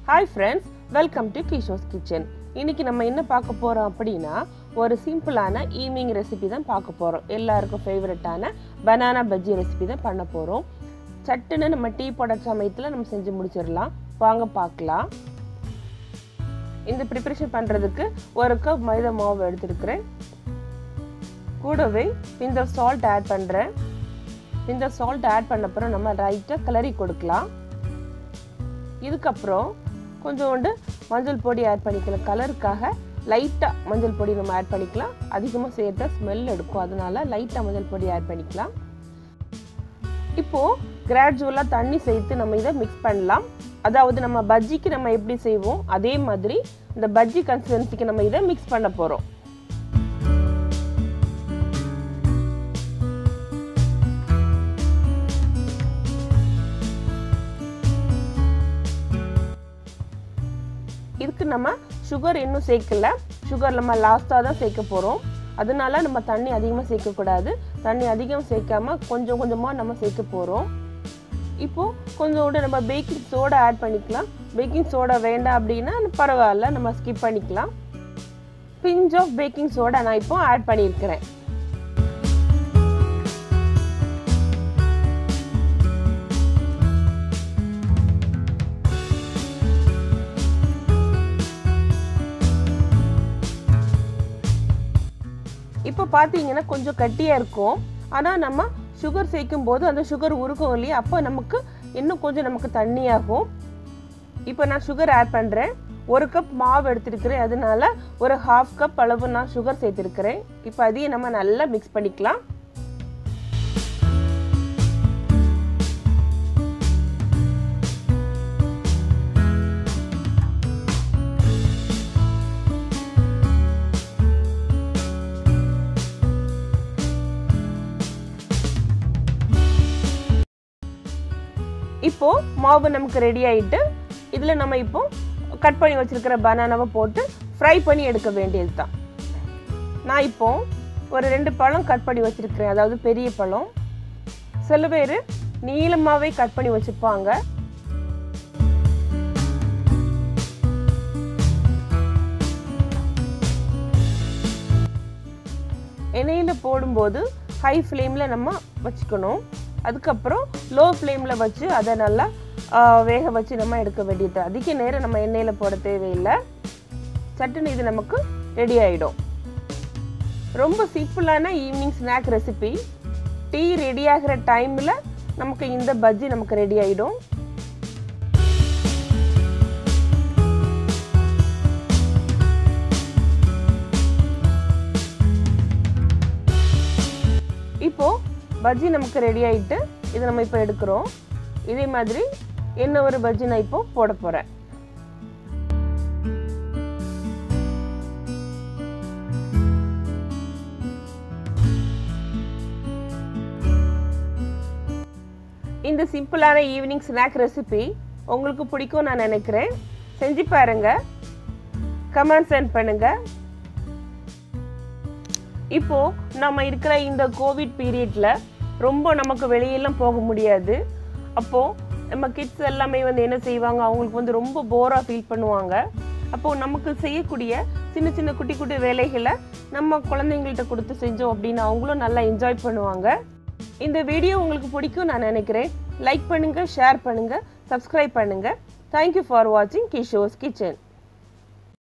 hi friends welcome to Kisho's kitchen இன்னைக்கு நம்ம என்ன பார்க்க போகிறோம் அப்படின்னா ஒரு சிம்பிளான ஈவினிங் ரெசிபி தான் பார்க்க போகிறோம் எல்லாருக்கும் ஃபேவரட்டான பனானா பஜ்ஜி ரெசிபி தான் பண்ண போகிறோம் சட்டுன்னு நம்ம டீ போட சமயத்தில் நம்ம செஞ்சு முடிச்சிடலாம் வாங்க பார்க்கலாம் இந்த ப்ரிப்பரேஷன் பண்ணுறதுக்கு ஒரு கப் மைதா மாவு எடுத்துருக்கிறேன் கூடவே இந்த சால்ட் ஆட் பண்ணுறேன் இந்த சால்ட் ஆட் பண்ண அப்புறம் நம்ம ரைட்டாக கிளறி கொடுக்கலாம் இதுக்கப்புறம் கொஞ்சோண்டு மஞ்சள் பொடி ஆட் பண்ணிக்கலாம் கலருக்காக லைட்டாக மஞ்சள் பொடி நம்ம ஆட் பண்ணிக்கலாம் அதிகமாக சேர்த்தா ஸ்மெல் எடுக்கும் அதனால லைட்டாக மஞ்சள் பொடி ஆட் பண்ணிக்கலாம் இப்போது கிராஜுவலாக தண்ணி சேர்த்து நம்ம இதை மிக்ஸ் பண்ணலாம் அதாவது நம்ம பஜ்ஜிக்கு நம்ம எப்படி செய்வோம் அதே மாதிரி இந்த பஜ்ஜி கன்சிஸ்டன்சிக்கு நம்ம இதை மிக்ஸ் பண்ண போகிறோம் இதுக்கு நம்ம சுகர் இன்னும் சேர்க்கல சுகர் நம்ம லாஸ்ட்டாக தான் சேர்க்க போகிறோம் அதனால நம்ம தண்ணி அதிகமாக சேர்க்கக்கூடாது தண்ணி அதிகம் சேர்க்காம கொஞ்சம் கொஞ்சமாக நம்ம சேர்க்க போகிறோம் இப்போது கொஞ்சோண்டு நம்ம பேக்கிங் சோடா ஆட் பண்ணிக்கலாம் பேக்கிங் சோடா வேண்டாம் அப்படின்னா பரவாயில்ல நம்ம ஸ்கிப் பண்ணிக்கலாம் பிஞ்ச் ஆஃப் பேக்கிங் சோடா நான் இப்போ ஆட் பண்ணியிருக்கிறேன் இப்போ பார்த்தீங்கன்னா கொஞ்சம் கட்டியாக இருக்கும் ஆனால் நம்ம சுகர் சேர்க்கும் போது அந்த சுகர் உருக்கும் இல்லையா அப்போ நமக்கு இன்னும் கொஞ்சம் நமக்கு தண்ணியாகும் இப்போ நான் சுகர் ஆட் பண்ணுறேன் ஒரு கப் மாவு எடுத்துருக்கிறேன் அதனால ஒரு ஹாஃப் கப் அளவு நான் சுகர் சேர்த்துருக்கிறேன் இப்போ அதையும் நம்ம நல்லா மிக்ஸ் பண்ணிக்கலாம் இப்போ மாவு நமக்கு ரெடி ஆயிட்டு இதில் நம்ம இப்போ கட் பண்ணி வச்சிருக்கிற பனானாவை போட்டு ஃப்ரை பண்ணி எடுக்க வேண்டியது தான் நான் இப்போ ஒரு ரெண்டு பழம் கட் பண்ணி வச்சிருக்கிறேன் அதாவது பெரிய பழம் சில பேர் நீளமாகவே கட் பண்ணி வச்சுப்பாங்க எண்ணெயில் போடும்போது ஹை ஃப்ளேமில் நம்ம வச்சுக்கணும் அதுக்கப்புறம் லோ ஃப்ளேமில் வச்சு அதை நல்லா வேக வச்சு நம்ம எடுக்க வேண்டியது அதிக நேரம் நம்ம எண்ணெயில் போட தேவையில்லை சட்டுன்னு இது நமக்கு ரெடி ஆகிடும் ரொம்ப சிம்பிளான evening snack recipe tea ready ஆகிற டைமில் நமக்கு இந்த பஜ்ஜி நமக்கு ரெடி ஆகிடும் இப்போது பஜ்ஜி நமக்கு ரெடி ஆகிட்டு இதை நம்ம இப்போ எடுக்கிறோம் இதே மாதிரி என்ன ஒரு பஜ்ஜி நான் இப்போ போட போகிறேன் இந்த சிம்பிளான ஈவினிங் ஸ்நாக் ரெசிபி உங்களுக்கு பிடிக்கும் நான் நினைக்கிறேன் செஞ்சு பாருங்க கமெண்ட் சென்ட் பண்ணுங்க இப்போ நம்ம இருக்கிற இந்த கோவிட் பீரியட்ல ரொம்ப நமக்கு வெளியெல்லாம் போக முடியாது அப்போ நம்ம கிட்ஸ் எல்லாமே வந்து என்ன செய்வாங்க அவங்களுக்கு வந்து ரொம்ப போரா ஃபீல் பண்ணுவாங்க அப்போ நமக்கு செய்யக்கூடிய சின்ன சின்ன குட்டி குட்டி வேலைகளை நம்ம குழந்தைங்கள்ட்ட கொடுத்து செஞ்சோம் அப்படின்னு அவங்களும் நல்லா என்ஜாய் பண்ணுவாங்க இந்த வீடியோ உங்களுக்கு பிடிக்கும் நான் நினைக்கிறேன் லைக் பண்ணுங்க ஷேர் பண்ணுங்க சப்ஸ்கிரைப் பண்ணுங்க தேங்க்யூ ஃபார் வாட்சிங் கிஷோஸ் கிச்சன்